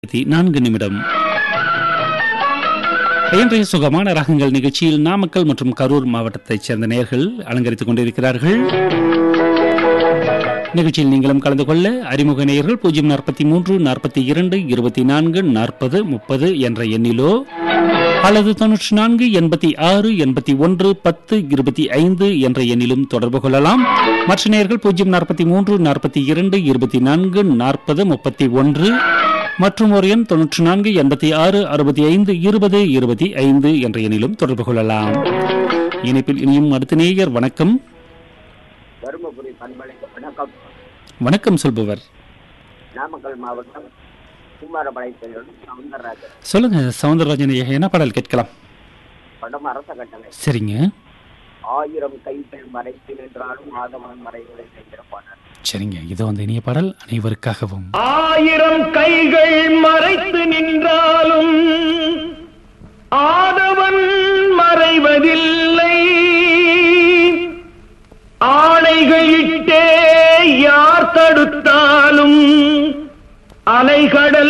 இருபத்தி நான்கு நிமிடம் இன்றைய சுகமான ராகங்கள் நிகழ்ச்சியில் நாமக்கல் மற்றும் கரூர் மாவட்டத்தைச் சேர்ந்த நேயர்கள் அலங்கரித்துக் கொண்டிருக்கிறார்கள் நிகழ்ச்சியில் நீங்களும் கலந்து கொள்ள அறிமுக நேயர்கள் பூஜ்ஜியம் நாற்பத்தி மூன்று நாற்பத்தி இரண்டு இருபத்தி நான்கு நாற்பது முப்பது என்ற எண்ணிலோ அல்லது தொன்னூற்றி நான்கு எண்பத்தி ஆறு எண்பத்தி ஒன்று பத்து இருபத்தி ஐந்து என்ற எண்ணிலும் தொடர்பு கொள்ளலாம் மற்ற நேயர்கள் பூஜ்ஜியம் நாற்பத்தி மூன்று நாற்பத்தி இரண்டு இருபத்தி நான்கு நாற்பது முப்பத்தி ஒன்று மற்றும் ஒரு எண் தொன்னூற்றி நான்கு எண்பத்தி ஆறு அறுபத்தி ஐந்து இருபது இருபத்தி ஐந்து என்ற எண்ணிலும் தொடர்பு கொள்ளலாம் இணைப்பில் இனியும் அடுத்த நேயர் வணக்கம் தருமபுரி பண்பலைக்கு வணக்கம் வணக்கம் சொல்பவர் நாமக்கல் மாவட்டம் குமாரபாளைய செல்வன் சவுந்தரராஜன் சொல்லுங்க சவுந்தரராஜன் ஐயா, என்ன பாடல் கேட்கலாம் படம் அரச கட்டளை சரிங்க ஆயிரம் கைகள் மறைத்து நின்றாலும் ஆதவன் மறைகளை செய்திருப்பான சரிங்க இது வந்து இனிய பாடல் அனைவருக்காகவும் ஆயிரம் கைகள் மறைத்து நின்றாலும் ஆதவன் மறைவதில்லை ஆணைகள் இட்டே யார் தடுத்தாலும் அலைகடல்